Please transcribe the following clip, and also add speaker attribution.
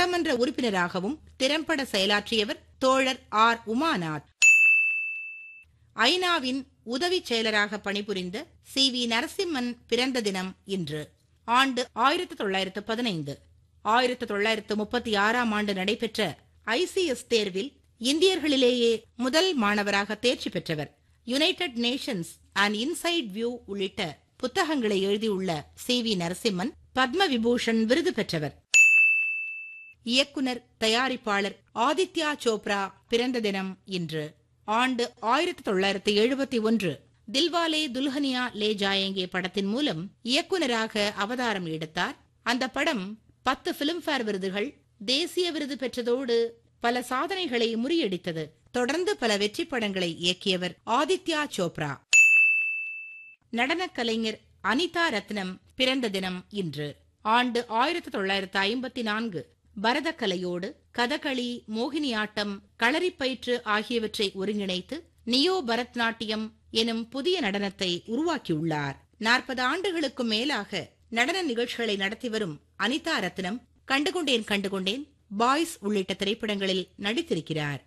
Speaker 1: சட்டமன்ற உறுப்பினராகவும் திறம்பட செயலாற்றியவர் தோழர் ஆர் உமாநாத் ஐநாவின் உதவி செயலராக பணிபுரிந்த சி வி நரசிம்மன் பிறந்த தினம் இன்று ஆண்டு ஆயிரத்து தொள்ளாயிரத்து பதினைந்து ஆயிரத்து தொள்ளாயிரத்து முப்பத்தி ஆறாம் ஆண்டு நடைபெற்ற ஐசிஎஸ் தேர்வில் இந்தியர்களிலேயே முதல் மாணவராக தேர்ச்சி பெற்றவர் United Nations and inside view உள்ளிட்ட புத்தகங்களை எழுதியுள்ள சி வி நரசிம்மன் பத்ம விபூஷன் விருது பெற்றவர் இயக்குனர் தயாரிப்பாளர் ஆதித்யா சோப்ரா பிறந்த தினம் இன்று ஆண்டு ஆயிரத்தி தொள்ளாயிரத்தி எழுபத்தி ஒன்று தில்வாலே துல்ஹனியா லே ஜாயேங்கே படத்தின் மூலம் இயக்குனராக அவதாரம் எடுத்தார் அந்த படம் பத்து பிலிம்பேர் விருதுகள் தேசிய விருது பெற்றதோடு பல சாதனைகளை முறியடித்தது தொடர்ந்து பல வெற்றி படங்களை இயக்கியவர் ஆதித்யா சோப்ரா நடனக் கலைஞர் அனிதா ரத்னம் பிறந்த தினம் இன்று ஆண்டு ஆயிரத்தி தொள்ளாயிரத்து ஐம்பத்தி நான்கு பரதக்கலையோடு கதகளி மோகினியாட்டம் களரிப்பயிற்று ஆகியவற்றை ஒருங்கிணைத்து நியோ பரத்நாட்டியம் எனும் புதிய நடனத்தை உருவாக்கியுள்ளார் நாற்பது ஆண்டுகளுக்கு மேலாக நடன நிகழ்ச்சிகளை நடத்தி வரும் அனிதா ரத்னம் கண்டுகொண்டேன் கண்டுகொண்டேன் பாய்ஸ் உள்ளிட்ட திரைப்படங்களில் நடித்திருக்கிறார்